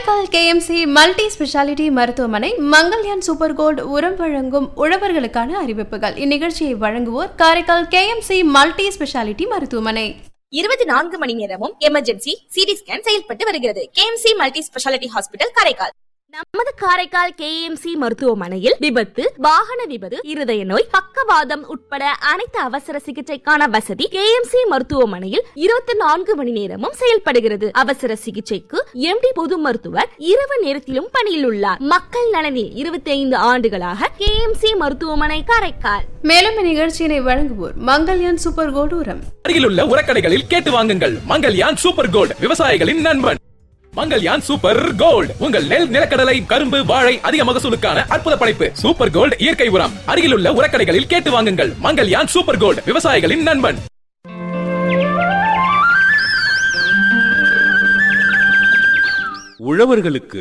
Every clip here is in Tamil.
காரைக்கால் கேஎம்சி மல்டி ஸ்பெஷாலிட்டி மருத்துவமனை மங்கல்யான் சூப்பர் கோல்டு உரம் வழங்கும் உழவர்களுக்கான அறிவிப்புகள் இந்நிகழ்ச்சியை வழங்குவோர் காரைக்கால் கேஎம்சி மல்டி ஸ்பெஷாலிட்டி மருத்துவமனை இருபத்தி நான்கு மணி நேரமும் எமர்ஜென்சி சிடி ஸ்கேன் செயல்பட்டு வருகிறது KMC multi speciality hospital Karaikal நமது காரைக்கால் கேஎம்சி மருத்துவமனையில் விபத்து வாகன விபத்து இருதய நோய் பக்கவாதம் உட்பட அனைத்து அவசர சிகிச்சைக்கான வசதி கேஎம்சி மருத்துவமனையில் இருபத்தி நான்கு மணி நேரமும் செயல்படுகிறது அவசர சிகிச்சைக்கு எம்டி பொது மருத்துவர் இரவு நேரத்திலும் பணியில் உள்ளார் மக்கள் நலனில் இருபத்தி ஐந்து ஆண்டுகளாக கேஎம்சி மருத்துவமனை காரைக்கால் மேலும் இந்நிகழ்ச்சியினை வழங்குவோர் மங்கல்யான் சூப்பர் கோல்டு உரம் அருகிலுள்ள உரக்கடைகளில் கேட்டு வாங்குங்கள் மங்கல்யான் சூப்பர் கோல்ட் விவசாயிகளின் நண்பன் மங்கல்யான் சூப்பர் கோல்ட் உங்கள் நெல் நிலக்கடலை கரும்பு வாழை அதிக மகசூலுக்கான அற்புத படைப்பு சூப்பர் கோல்ட் இயற்கை உரம் அருகிலுள்ள உரக்கடைகளில் கேட்டு வாங்குங்கள் மங்கல்யான் சூப்பர் கோல்ட் விவசாயிகளின் நண்பன் உழவர்களுக்கு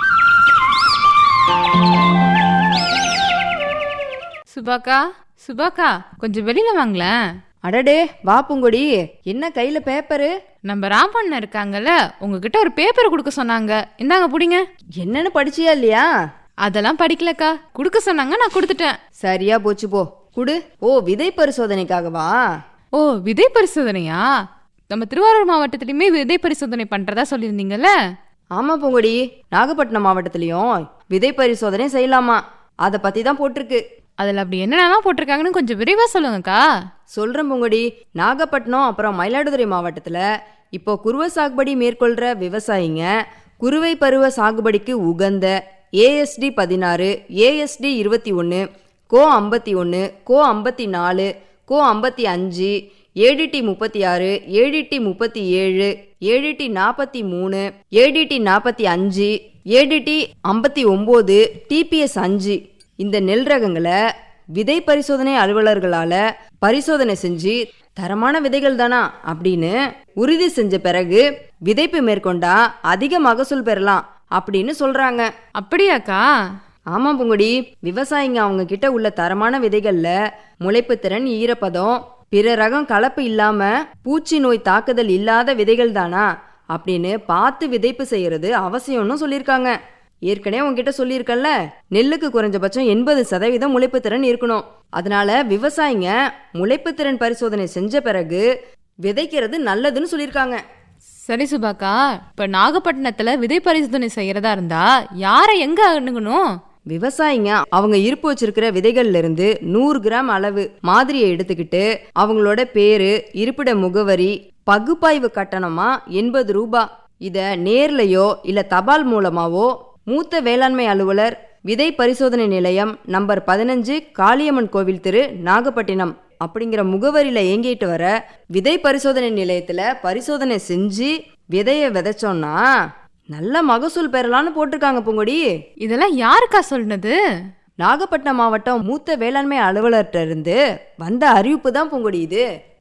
சுபாக்கா சுபாக்கா கொஞ்சம் வெளியில வாங்களேன் அடடே வா பூங்கொடி என்ன கையில பேப்பரு நம்ம ராமண்ண இருக்காங்கல்ல உங்ககிட்ட ஒரு பேப்பர் கொடுக்க சொன்னாங்க இந்தாங்க புடிங்க என்னன்னு படிச்சியா இல்லையா அதெல்லாம் படிக்கலக்கா கொடுக்க சொன்னாங்க நான் கொடுத்துட்டேன் சரியா போச்சு போ குடு ஓ விதை பரிசோதனைக்காகவா ஓ விதை பரிசோதனையா நம்ம திருவாரூர் மாவட்டத்திலயுமே விதை பரிசோதனை பண்றதா சொல்லியிருந்தீங்கல்ல ஆமா பூங்கொடி நாகப்பட்டினம் மாவட்டத்திலயும் விதை பரிசோதனை செய்யலாமா அத பத்தி தான் போட்டிருக்கு அதுல அப்படி என்னென்னலாம் போட்டிருக்காங்கன்னு கொஞ்சம் விரைவா சொல்லுங்கக்கா சொல்றேன் பூங்கொடி நாகப்பட்டினம் அப்புறம் மயிலாடுதுறை மாவட்டத்துல இப்போ குருவை சாகுபடி மேற்கொள்ற விவசாயிங்க குறுவை பருவ சாகுபடிக்கு உகந்த ஏஎஸ்டி பதினாறு ஏஎஸ்டி இருபத்தி ஒன்று கோ ஐம்பத்தி ஒன்று கோ ஐம்பத்தி நாலு கோ ஐம்பத்தி அஞ்சு ஏடிடி முப்பத்தி ஆறு ஏடிடி முப்பத்தி ஏழு ஏடிடி நாற்பத்தி மூணு ஏடிடி நாற்பத்தி அஞ்சு ஏடிடி ஐம்பத்தி ஒம்பது டிபிஎஸ் அஞ்சு இந்த நெல் ரகங்களை விதை பரிசோதனை அலுவலர்களால பரிசோதனை செஞ்சு தரமான விதைகள் தானா அப்படின்னு உறுதி செஞ்ச பிறகு விதைப்பு மேற்கொண்டா அதிக மகசூல் பெறலாம் அப்படின்னு சொல்றாங்க அப்படியாக்கா ஆமா பூங்குடி விவசாயிங்க அவங்க கிட்ட உள்ள தரமான விதைகள்ல முளைப்பு திறன் ஈரப்பதம் பிற ரகம் கலப்பு இல்லாம பூச்சி நோய் தாக்குதல் இல்லாத விதைகள் தானா அப்படின்னு பார்த்து விதைப்பு செய்யறது அவசியம்னு சொல்லியிருக்காங்க ஏற்கனவே உங்ககிட்ட சொல்லியிருக்கல்ல நெல்லுக்கு குறைஞ்சபட்சம் எண்பது சதவீதம் முளைப்பு திறன் இருக்கணும் அதனால விவசாயிங்க முளைப்பு திறன் பரிசோதனை செஞ்ச பிறகு விதைக்கிறது நல்லதுன்னு சொல்லியிருக்காங்க சரி சுபாக்கா இப்ப நாகப்பட்டினத்துல விதை பரிசோதனை செய்யறதா இருந்தா யாரை எங்க அணுகணும் விவசாயிங்க அவங்க இருப்பு வச்சிருக்கிற விதைகள்ல இருந்து நூறு கிராம் அளவு மாதிரியை எடுத்துக்கிட்டு அவங்களோட பேரு இருப்பிட முகவரி பகுப்பாய்வு கட்டணமா எண்பது ரூபாய் இத நேர்லயோ இல்ல தபால் மூலமாவோ மூத்த வேளாண்மை அலுவலர் விதை பரிசோதனை நிலையம் நம்பர் பதினஞ்சு காளியம்மன் கோவில் தெரு நாகப்பட்டினம் அப்படிங்கிற முகவரியில இயங்கிட்டு வர விதை பரிசோதனை நிலையத்துல பரிசோதனை செஞ்சு விதைய விதைச்சோம்னா நல்ல மகசூல் பெறலாம்னு போட்டிருக்காங்க பூங்கொடி இதெல்லாம் யாருக்கா சொன்னது நாகப்பட்டினம் மாவட்டம் மூத்த வேளாண்மை அலுவலர்கிட்ட இருந்து வந்த அறிவிப்பு தான் பூங்கொடி இது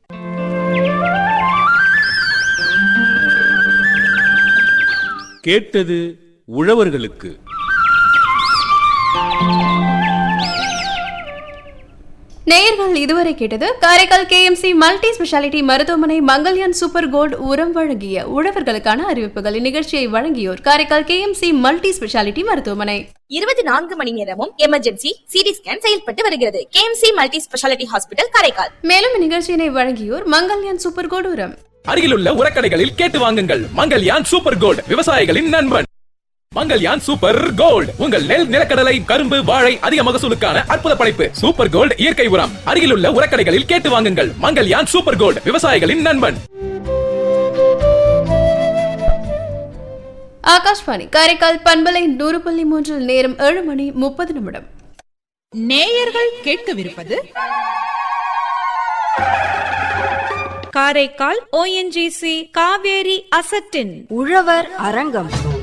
கேட்டது உழவர்களுக்கு நேயர்கள் இதுவரை கேட்டது காரைக்கால் கேஎம்சி மல்டி ஸ்பெஷாலிட்டி மருத்துவமனை மங்கல்யான் சூப்பர் கோல்டு உரம் வழங்கிய உழவர்களுக்கான அறிவிப்புகள் இந்நிகழ்ச்சியை வழங்கியோர் காரைக்கால் கேஎம்சி மல்டி ஸ்பெஷாலிட்டி மருத்துவமனை இருபத்தி நான்கு மணி நேரமும் எமர்ஜென்சி சிடி ஸ்கேன் செயல்பட்டு வருகிறது KMC multi speciality hospital Karaikal மேலும் இந்நிகழ்ச்சியினை வழங்கியோர் மங்கல்யான் சூப்பர் கோல்டு உரம் அருகிலுள்ள உரக்கடைகளில் கேட்டு வாங்குங்கள் மங்கல்யான் சூப்பர் கோல்ட் விவசாயிகளின் நண்பன் மங்கல்யான் சூப்பர் கோல்ட் உங்கள் நெல் நிலக்கடலை கரும்பு வாழை அதிக மகசூலுக்கான அற்புத படைப்பு சூப்பர் கோல்ட் இயற்கை உரம் அருகிலுள்ள உரக்கடைகளில் கேட்டு வாங்குங்கள் மங்கல்யான் சூப்பர் கோல்ட் விவசாயிகளின் நண்பன் ஆகாஷ்வாணி காரைக்கால் பண்பலை நூறு புள்ளி மூன்றில் நேரம் ஏழு மணி முப்பது நிமிடம் நேயர்கள் கேட்கவிருப்பது காரைக்கால் ஓஎன்ஜிசி காவேரி அசட்டின் உழவர் அரங்கம்